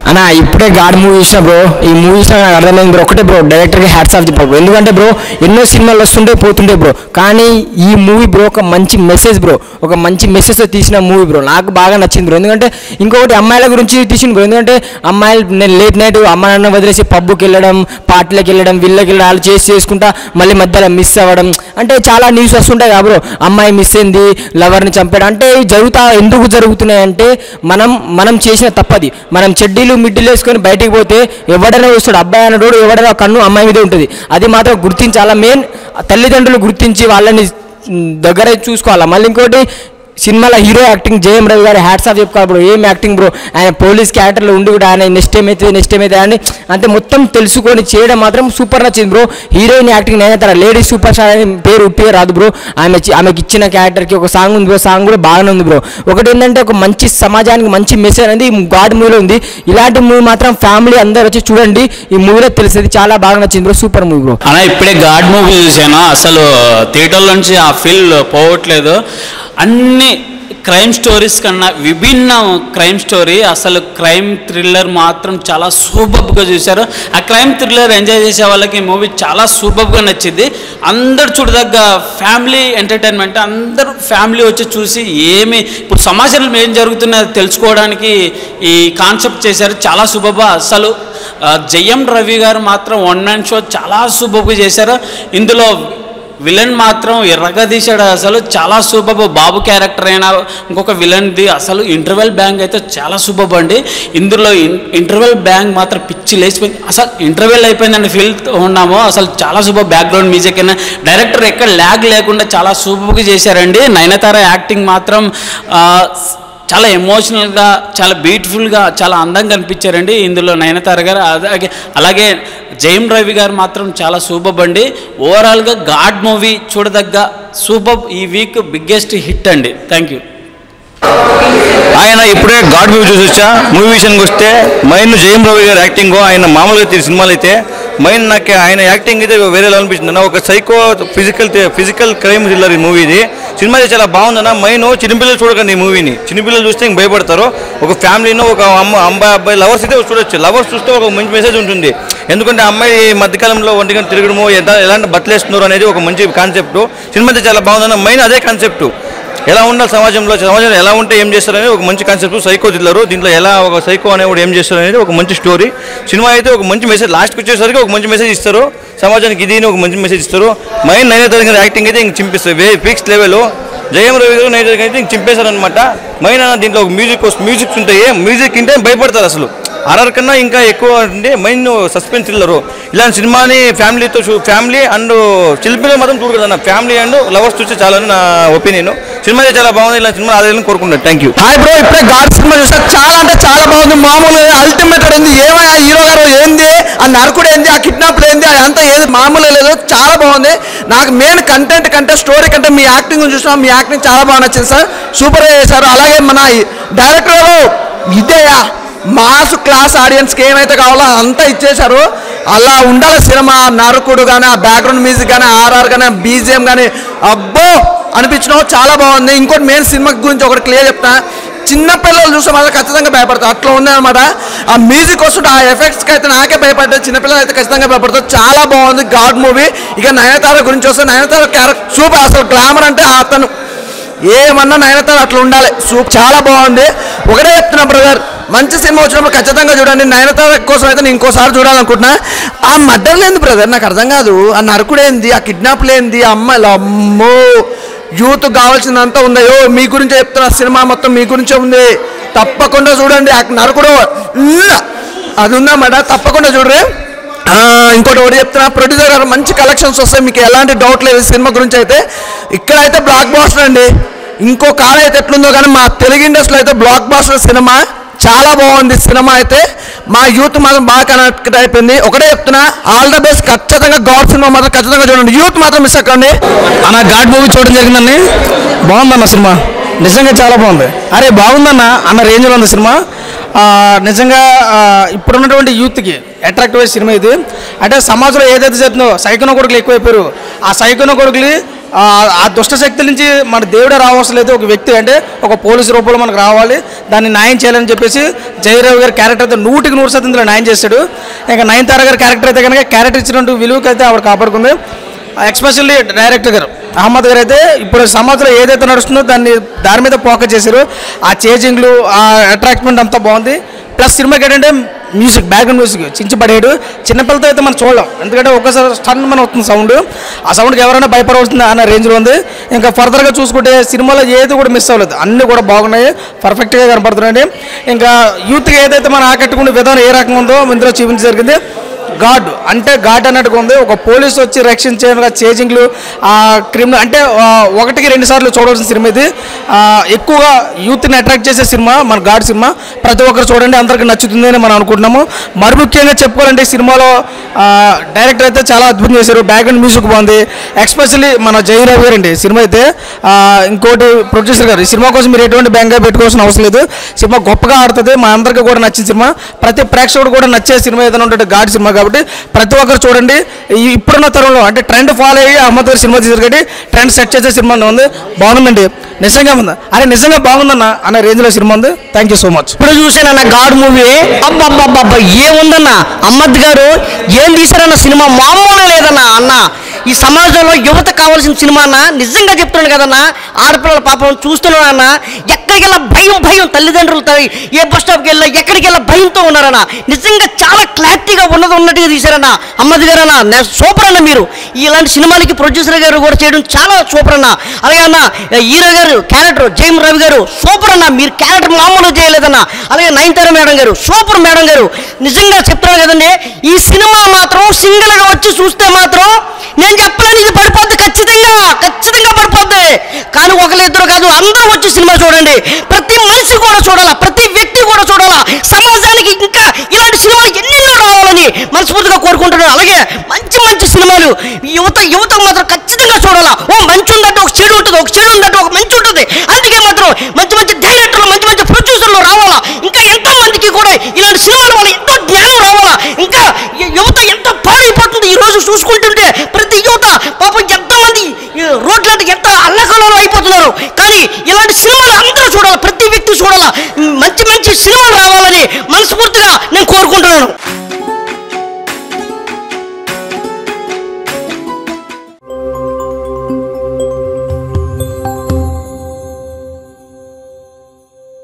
అన్న ఇప్పుడే God movie చూసిన బ్రో ఈ మూవీ చూసిన నాకు అర్థమైంది బ్రో ఒకటే బ్రో డైరెక్టర్కి హ్యాట్స్ ఆఫ్ చెప్పాలి బ్రో ఎందుకంటే బ్రో ఎన్నో సినిమాలు వస్తుంటే పోతుంటే బ్రో కానీ ఈ మూవీ బ్రో ఒక మంచి మెసేజ్ బ్రో ఒక మంచి మెసేజ్తో తీసిన మూవీ బ్రో నాకు బాగా నచ్చింది బ్రో ఎందుకంటే ఇంకొకటి అమ్మాయిల గురించి తీసింది బ్రో ఎందుకంటే అమ్మాయిలు నేను లేట్ నైట్ అమ్మ నాన్న వదిలేసి పబ్బుకి వెళ్ళడం పార్టీలకు వెళ్ళడం వీళ్ళకి వెళ్ళడం వాళ్ళు చేసి చేసుకుంటా మళ్ళీ మధ్యలో మిస్ అవ్వడం అంటే చాలా న్యూస్ వస్తుంటాయి కదా బ్రో అమ్మాయి మిస్ అయింది లవర్ని చంపాడు అంటే ఇవి జరుగుతా ఎందుకు జరుగుతున్నాయి అంటే మనం మనం చేసిన తప్పది మనం చెడ్డీలు మిడ్డీలు వేసుకొని బయటికి పోతే ఎవడైనా వస్తాడు అబ్బాయి అన్నోడు ఎవడైనా కన్ను అమ్మాయి మీద ఉంటుంది అది మాత్రం గుర్తించాలా మెయిన్ తల్లిదండ్రులు గుర్తించి వాళ్ళని మ్, దగ్గర చూసుకోవాలా మళ్ళీ ఇంకోటి సినిమాలో హీరో యాక్టింగ్ జయం రవి గారి హ్యాట్స్ ఆఫ్ చెప్పుకోవాలి బ్రో ఏం యాక్టింగ్ బ్రో ఆయన పోలీస్ క్యారెక్టర్లో ఉండి కూడా ఆయన నెక్స్ట్ టైం అయితే నెక్స్ట్ టైం అయితే అని అంటే మొత్తం తెలుసుకొని చేయడం మాత్రం సూపర్ నచ్చింది బ్రో హీరోయిన్ యాక్టింగ్ నేనైతే లేడీ సూపర్ స్టార్ అని పేరు ఉట్టిగా రాదు బ్రో ఆమె చి- ఆమెకి ఇచ్చిన క్యారెక్టర్కి ఒక సాంగ్ ఉంది బ్రో సాంగ్ కూడా బాగానే ఉంది బ్రో ఒకటి ఏంటంటే ఒక మంచి సమాజానికి మంచి మెసేజ్ అనేది ఈ గాడ్ మూవీలో ఉంది ఇలాంటి మూవీ మాత్రం ఫ్యామిలీ అందరూ వచ్చి చూడండి ఈ మూవీలో తెలిసేది చాలా బాగా నచ్చింది బ్రో సూపర్ మూవీ బ్రో అలా ఇప్పుడే గాడ్ మూవీ చూశాను అసలు థియేటర్ నుంచి ఆ ఫీల్ పోవట్లేదు అన్ని క్రైమ్ స్టోరీస్ కన్నా విభిన్న క్రైమ్ స్టోరీ అసలు క్రైమ్ థ్రిల్లర్ మాత్రం చాలా సూపర్గా చూశారు ఆ క్రైమ్ థ్రిల్లర్ ఎంజాయ్ చేసే వాళ్ళకి మూవీ చాలా సూపర్గా నచ్చింది అందరు చూడదగ్గ ఫ్యామిలీ ఎంటర్టైన్మెంట్ అందరూ ఫ్యామిలీ వచ్చి చూసి ఏమి ఇప్పుడు సమాజంలో ఏం జరుగుతున్నదో తెలుసుకోవడానికి ఈ కాన్సెప్ట్ చేశారు చాలా సూపర్గా అసలు ఆ, జయం రవి గారు మాత్రం వన్ మ్యాన్ షో చాలా సూపర్గా చేశారు ఇందులో విలన్ మాత్రం ఎర్రగా తీశాడు అసలు చాలా సూపర్ బాబు క్యారెక్టర్ అయినా ఇంకొక విలన్ది అసలు ఇంటర్వెల్ బ్యాంక్ అయితే చాలా సూపర్ అండి ఇందులో ఇన్- ఇంటర్వెల్ బ్యాంక్ మాత్రం పిచ్చి లేచిపోయింది అసలు ఇంటర్వెల్ అయిపోయిందని ఫీల్ ఉన్నాము అసలు చాలా సూపర్ బ్యాక్గ్రౌండ్ మ్యూజిక్ అయినా డైరెక్టర్ ఎక్కడ ల్యాగ్ లేకుండా చాలా సూపర్గా చేశారండి నయనతార యాక్టింగ్ మాత్రం ఆ, చాలా ఎమోషనల్గా చాలా బ్యూటిఫుల్గా చాలా అందంగా కనిపించారండి ఇందులో నయనతార గారు అలాగే అలాగే జయం రవి గారు మాత్రం చాలా సూపర్ అండి ఓవరాల్గా గాడ్ మూవీ చూడదగ్గ సూపర్ ఈ వీక్ బిగ్గెస్ట్ హిట్ అండి థ్యాంక్ యూ ఆయన ఇప్పుడే గాడ్ మూవీ చూసి వచ్చా మూవీ విషయానికి వస్తే మైన్ జయం రవి గారి యాక్టింగ్ ఆయన మామూలుగా తీసిన సినిమాలు అయితే మైన్ నాకు ఆయన యాక్టింగ్ అయితే వేరే లెవెల్ అనిపించింది అన్న ఒక psycho physical physical crime thriller ఈ మూవీ ఇది సినిమా అయితే చాలా బాగుందన్న మైన్ చిన్నపిల్లలు చూడకండి ఈ మూవీని చిన్నపిల్లలు చూస్తే ఇంక భయపడతారు ఒక ఫ్యామిలీను ఒక అమ్మ అమ్మాయి అబ్బాయి లవర్స్ అయితే చూడొచ్చు లవర్స్ చూస్తే ఒక మంచి మెసేజ్ ఉంటుంది ఎందుకంటే ఆ అమ్మాయి ఈ మధ్యకాలంలో ఒంటిగా తిరగడము ఎంత ఎలాంటి బట్టలు వేస్తున్నారు అనేది ఒక మంచి కాన్సెప్ట్ సినిమా అయితే చాలా బాగుందన్న మైన్ అదే కాన్సెప్ట్ ఎలా ఉండాలి సమాజంలో సమాజంలో ఎలా ఉంటే ఏం చేస్తారనేది ఒక మంచి కాన్సెప్ట్ సైకో థ్రిల్లర్ దీంట్లో ఎలా ఒక సైకో అనేవాడు ఏం చేస్తారు అనేది ఒక మంచి స్టోరీ సినిమా అయితే ఒక మంచి మెసేజ్ లాస్ట్కి వచ్చేసరికి ఒక మంచి మెసేజ్ ఇస్తారు సమాజానికి ఇది అని ఒక మంచి మెసేజ్ ఇస్తారు మైండ్ నైనా గారి యాక్టింగ్ అయితే ఇంక చింపిస్తారు వే ఫిక్స్ లెవెల్ జయం రవి గారు నైనా అయితే ఇంక చింపేశారు అనమాట మైన్ అన్న దీంట్లో ఒక మ్యూజిక్ మ్యూజిక్స్ ఉంటాయి మ్యూజిక్ వింటే భయపడతారు అసలు హర్రర్ కన్నా ఇంకా ఎక్కువ అంటే మైండ్ సస్పెన్స్ థ్రిల్లర్ ఇలాంటి సినిమాని ఫ్యామిలీతో చూ ఫ్యామిలీ అండ్ చిల్పిల్లలు మాత్రం చూడకూడదు ఫ్యామిలీ అండ్ లవర్స్ చూస్తే చాలా అని నా ఒపీనియన్ సినిమా అయితే చాలా బాగుంది ఇలాంటి సినిమా అదే కోరుకుంటాను థ్యాంక్ యూ హాయ్ బ్రో ఇప్పుడే గాడ్ సినిమా చూసా చాలా అంటే చాలా బాగుంది మామూలు అల్టిమేట్ ఏంది ఏమయ్యా హీరో గారు ఏంది ఆ నరకుడు ఏంది ఆ కిడ్నాప్ ఏంది అదంతా ఏది మామూలు లేదు చాలా బాగుంది నాకు మెయిన్ కంటెంట్ కంటే స్టోరీ కంటే మీ యాక్టింగ్ చూసినా మీ యాక్టింగ్ చాలా బాగా నచ్చింది సార్ సూపర్ చేశారు అలాగే మన డైరెక్టర్ గారు ఇదేయా మాస్ క్లాస్ ఆడియన్స్కి ఏమైతే కావాలో అంతా ఇచ్చేశారు అలా ఉండాలి సినిమా నరకుడు కానీ ఆ బ్యాక్గ్రౌండ్ మ్యూజిక్ కానీ ఆర్ఆర్ కానీ బీజిఎం కానీ అబ్బో అనిపించడం చాలా బాగుంది ఇంకోటి మెయిన్ సినిమా గురించి ఒకటి క్లియర్ చెప్తా చిన్న పిల్లలు చూస్తే మాత్రం ఖచ్చితంగా భయపడతారు అట్లా ఉంది అనమాట ఆ మ్యూజిక్ వస్తుంటే ఆ ఎఫెక్ట్స్కి అయితే నాకే భయపడ్డారు చిన్నపిల్లలు అయితే ఖచ్చితంగా భయపడతారు చాలా బాగుంది గాడ్ మూవీ ఇక నయనతార గురించి వస్తే నయనతార క్యారెక్టర్ సూపర్ అసలు గ్లామర్ అంటే అతను ఏమన్నా నయనతార అట్లా ఉండాలి సూప్ చాలా బాగుంది ఒకటే చెప్తున్నా బ్రదర్ మంచి సినిమా వచ్చినప్పుడు ఖచ్చితంగా చూడండి నయనతార కోసం అయితే నేను ఇంకోసారి చూడాలనుకుంటున్నా ఆ మర్డర్ లేని బ్రదర్ నాకు అర్థం కాదు ఆ నరకుడేంది ఆ కిడ్నాప్ లేనిది ఆ అమ్మాయిలు అమ్మో యూత్ కావాల్సిందంతా ఉందయ్యో మీ గురించే చెప్తున్నా సినిమా మొత్తం మీ గురించే ఉంది తప్పకుండా చూడండి ఆ నరకుడు ఉవ్వ! అది ఉందన్నమాట తప్పకుండా చూడరు ఆ, ఇంకోటి ఒకటి చెప్తున్నా ప్రొడ్యూసర్ గారు మంచి కలెక్షన్స్ వస్తాయి మీకు ఎలాంటి డౌట్ లేదు ఈ సినిమా గురించి అయితే ఇక్కడైతే బ్లాక్ బాస్టర్ అండి ఇంకో కాడ అయితే ఎట్లుందో కానీ మా తెలుగు ఇండస్ట్రీలో అయితే బ్లాక్ బాస్టర్ సినిమా చాలా బాగుంది సినిమా అయితే మా యూత్ మాత్రం బాగా కనెక్ట్ అయిపోయింది ఒకటే చెప్తున్నా ఆల్ ద బెస్ట్ ఖచ్చితంగా గాడ్ సినిమా మాత్రం ఖచ్చితంగా చూడండి యూత్ మాత్రం మిస్ అక్కండి అన్న గాడ్ మూవీ చూడడం జరిగిందండి బాగుందన్న సినిమా నిజంగా చాలా బాగుంది అరే బాగుందన్న అన్న రేంజ్లో ఉంది సినిమా ఆ, నిజంగా ఆ, ఇప్పుడున్నటువంటి యూత్కి అట్రాక్టివ్ సినిమా ఇది అంటే సమాజంలో ఏదైతే జరుగుతుందో సైకోన కొడుకులు ఎక్కువైపోయారు ఆ సైకోన కొడుకులు ఆ ఆ దుష్ట శక్తుల నుంచి మన దేవుడే రావాల్సిన లేదు ఒక వ్యక్తి అంటే ఒక పోలీసు రూపంలో మనకు రావాలి దాన్ని న్యాయం చేయాలని చెప్పేసి జయరావు గారి క్యారెక్టర్ అయితే నూటికి నూరు శాతం ఇందులో న్యాయం చేశాడు ఇంకా నయనతార గారి క్యారెక్టర్ అయితే కనుక క్యారెక్టర్ ఇచ్చినట్టు విలువకి అయితే ఆవిడ కాపాడుకుంది ఎక్స్పెషల్లీ డైరెక్టర్ గారు అహ్మద్ గారు అయితే ఇప్పుడు సమాజంలో ఏదైతే నడుస్తుందో దాన్ని దాని మీద ఫోకస్ చేశారు ఆ చేజింగ్లు ఆ అట్రాక్ట్మెంట్ అంతా బాగుంది ప్లస్ సినిమాకి ఏంటంటే మ్యూజిక్ బ్యాక్గ్రౌండ్ మ్యూజిక్ చించిపడేడు చిన్నపిల్లతో అయితే మనం చూడలేం ఎందుకంటే ఒక్కసారి స్టన్ మన వస్తుంది సౌండ్ ఆ సౌండ్కి ఎవరైనా భయపడవలసింది అన్న రేంజ్లో ఉంది ఇంకా ఫర్దర్గా చూసుకుంటే సినిమాలో ఏది కూడా మిస్ అవ్వలేదు అన్నీ కూడా బాగున్నాయి పర్ఫెక్ట్గా కనపడుతున్నాయండి ఇంకా యూత్కి ఏదైతే మనం ఆకట్టుకునే విధానం ఏ రకంగా ఉందో ఇందులో చూపించ జరిగింది గాడ్ అంటే గాడ్ అన్నట్టుగా ఉంది ఒక పోలీస్ వచ్చి రక్షించే చేజింగ్లు ఆ క్రిమినల్ అంటే ఆ, ఒకటికి రెండు సార్లు చూడవలసిన సినిమా ఇది ఆ, ఎక్కువగా యూత్ని అట్రాక్ట్ చేసే సినిమా మన గాడ్ సినిమా ప్రతి ఒక్కరు చూడండి అందరికి నచ్చుతుందని మనం అనుకుంటున్నాము మరి ముఖ్యంగా చెప్పుకోవాలంటే ఈ సినిమాలో ఆ, డైరెక్టర్ అయితే చాలా అద్భుతం చేశారు బ్యాక్గ్రౌండ్ మ్యూజిక్ బాగుంది ఎక్స్పెషల్లీ మన జయరావు గారు అండి సినిమా అయితే ఆ, ఇంకోటి ప్రొడ్యూసర్ గారు ఈ సినిమా కోసం మీరు ఎటువంటి బెంగా పెట్టుకోవాల్సిన అవసరం లేదు సినిమా గొప్పగా ఆడుతుంది మా అందరికీ కూడా నచ్చిన సినిమా ప్రతి ప్రేక్షకుడు కూడా నచ్చే సినిమా ఏదైనా ఉంటుంది గాడ్ సినిమా కాబట్టి ప్రతి ఒక్కరు చూడండి ఈ ఇప్పుడున్న తరంలో అంటే ట్రెండ్ ఫాలో అయ్యి అహ్మద్ గారి సినిమా తీసారు కాబట్టి ట్రెండ్ సెట్ చేసే సినిమా ఉంది బాగుందండి నిజంగా ఉందా అరే నిజంగా బాగుందన్న అన్న రేంజ్లో సినిమా ఉంది థ్యాంక్ యూ సో మచ్ ఇప్పుడు చూసానన్న గాడ్ మూవీ అబ్బబ్బబ్బబ్బ ఏముందన్న అమ్మద్ గారు ఏం తీశారన్న సినిమా మామూలు లేదన్న అన్న ఈ సమాజంలో యువత కావాల్సిన సినిమా అన్న నిజంగా చెప్తున్నాను కదన్న ఆడపిల్లల పాపం చూస్తున్నాను అన్న ఎక్కడికి వెళ్ళా భయం భయం తల్లిదండ్రులు త- ఏ బస్ స్టాప్కి వెళ్ళా ఎక్కడికి వెళ్ళా భయంతో ఉన్నారన్న నిజంగా చాలా క్లారిటీగా ఉన్నది ఉన్నట్టుగా తీశారన్న అమ్మద్ గారు అన్న నే- సూపర్ అన్న మీరు ఇలాంటి సినిమాలకి ప్రొడ్యూసర్ గారు కూడా చేయడం చాలా సూపర్ అన్న అలాగే అన్న హీరో గారు క్యారెక్టర్ జైమ్ రవి గారు సూపర్ అన్న మీరు క్యారెక్టర్ మామూలు చేయలేదన్న అలాగే Nayanthara madam garu super madam garu నిజంగా చెప్తున్నాను కదండి ఈ సినిమా మాత్రం సింగిల్ గా వచ్చి చూస్తే మాత్రం నేను చెప్పలేను ఇది పడిపోద్ది ఖచ్చితంగా ఖచ్చితంగా పడిపోద్ది కానీ ఒకరిద్దరు కాదు అందరూ వచ్చి సినిమా చూడండి ప్రతి మనిషి కూడా చూడాలా ప్రతి వ్యక్తి కూడా చూడాలా సమాజానికి ఇంకా ఇలాంటి సినిమాలు ఎన్నెన్నో రావాలని మనస్ఫూర్తిగా కోరుకుంటున్నాను అలాగే మంచి మంచి సినిమాలు యువత యువత మాత్రం ఖచ్చితంగా చూడాలా ఓ మంచి ఉందంటే ఒక చెడు ఉంటుంది ఒక చెడు ఉందంటే ఒక మంచి ఉంటుంది అందుకే మాత్రం మంచి మంచి డైరెక్టర్లు మంచి మంచి ప్రొడ్యూసర్లు రావాలా ఇంకా ఎంతో మందికి కూడా ఇలాంటి సినిమాల వల్ల ఎంతో జ్ఞానం రావాలా ఇంకా యు- యువత ఎంత పాడైపోతుంది ఈ రోజు చూసుకుంటుంటే ప్రతి యువత పాపం ఎంతో మంది ఈ రోడ్లంటే ఎంత అల్లకల్లో అయిపోతున్నారు కానీ ఇలాంటి సినిమాలు అందరూ చూడాలి ప్రతి వ్యక్తి చూడాలా మంచి మంచి సినిమాలు రావాలని మనస్ఫూర్తిగా నేను కోరుకుంటున్నాను